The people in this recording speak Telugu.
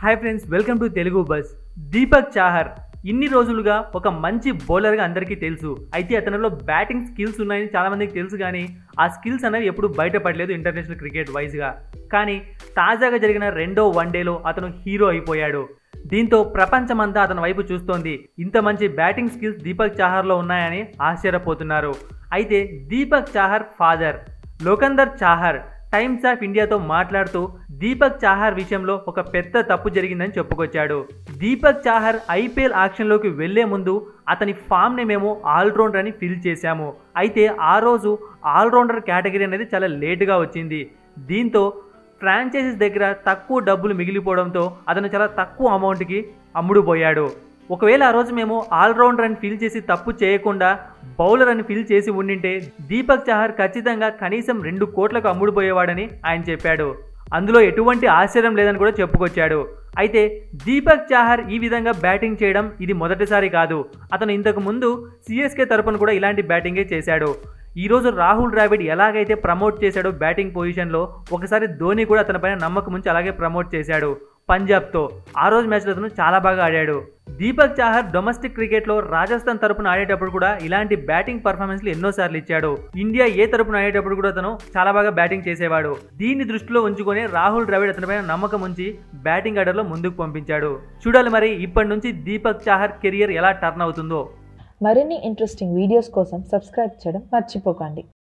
hi friends welcome to Telugu buzz Deepak Chahar ఇన్ని రోజులుగా ఒక మంచి బౌలర్గా అందరికీ తెలుసు అయితే అతనిలో బ్యాటింగ్ స్కిల్స్ ఉన్నాయని చాలా మందికి తెలుసు కానీ ఆ స్కిల్స్ అనేవి ఎప్పుడు బయటపడలేదు ఇంటర్నేషనల్ క్రికెట్ వైజ్గా కానీ తాజాగా జరిగిన రెండో వన్డేలో అతను హీరో అయిపోయాడు దీంతో ప్రపంచమంతా అతని వైపు చూస్తోంది ఇంత మంచి బ్యాటింగ్ స్కిల్స్ దీపక్ చాహర్లో ఉన్నాయని ఆశ్చర్యపోతున్నారు అయితే Deepak Chahar father Lokender Chahar Times of ఇండియాతో మాట్లాడుతూ దీపక్ చాహర్ విషయంలో ఒక పెద్ద తప్పు జరిగిందని చెప్పుకొచ్చాడు దీపక్ చాహర్ ఐపీఎల్ ఆక్షన్లోకి వెళ్లే ముందు అతని ఫామ్ని మేము ఆల్రౌండర్ అని ఫిల్ చేశాము అయితే ఆ రోజు ఆల్రౌండర్ కేటగిరీ అనేది చాలా లేటుగా వచ్చింది దీంతో ఫ్రాంచైజీస్ దగ్గర తక్కువ డబ్బులు మిగిలిపోవడంతో అతను చాలా తక్కువ అమౌంట్కి అమ్ముడుపోయాడు ఒకవేళ ఆ రోజు మేము ఆల్రౌండర్ అని ఫిల్ చేసి తప్పు చేయకుండా బౌలర్ అని ఫిల్ చేసి ఉండింటే దీపక్ చహర్ ఖచ్చితంగా కనీసం రెండు కోట్లకు అమ్ముడుపోయేవాడని ఆయన చెప్పాడు అందులో ఎటువంటి ఆశ్చర్యం లేదని కూడా చెప్పుకొచ్చాడు అయితే దీపక్ చాహర్ ఈ విధంగా బ్యాటింగ్ చేయడం ఇది మొదటిసారి కాదు అతను ఇంతకు ముందు సిఎస్కే తరపున కూడా ఇలాంటి బ్యాటింగే చేశాడు ఈరోజు రాహుల్ ద్రావిడ్ ఎలాగైతే ప్రమోట్ చేశాడో బ్యాటింగ్ పొజిషన్లో ఒకసారి ధోని కూడా అతనిపైన నమ్మకం ఉంచి అలాగే ప్రమోట్ చేశాడు పంజాబ్తో ఆ రోజు మ్యాచ్లో అతను చాలా బాగా ఆడాడు దీపక్ చాహర్ డొమెస్టిక్ క్రికెట్లో రాజస్థాన్ తరపున ఆడేటప్పుడు కూడా ఇలాంటి బ్యాటింగ్ పర్ఫార్మెన్స్లు ఎన్నోసార్లు ఇచ్చాడు ఇండియా ఏ తరపున ఆడేటప్పుడు కూడా అతను చాలా బాగా బ్యాటింగ్ చేసేవాడు దీన్ని దృష్టిలో ఉంచుకొని రాహుల్ ద్రవిడ్ అతనిపైన నమ్మకం ఉంచి బ్యాటింగ్ ఆర్డర్లో ముందుకు పంపించాడు చూడాలి మరి ఇప్పటి నుంచి దీపక్ చాహర్ కెరియర్ ఎలా టర్న్ అవుతుందో మరిన్ని ఇంట్రెస్టింగ్ వీడియోస్ కోసం సబ్స్క్రైబ్ చేయడం మర్చిపోకండి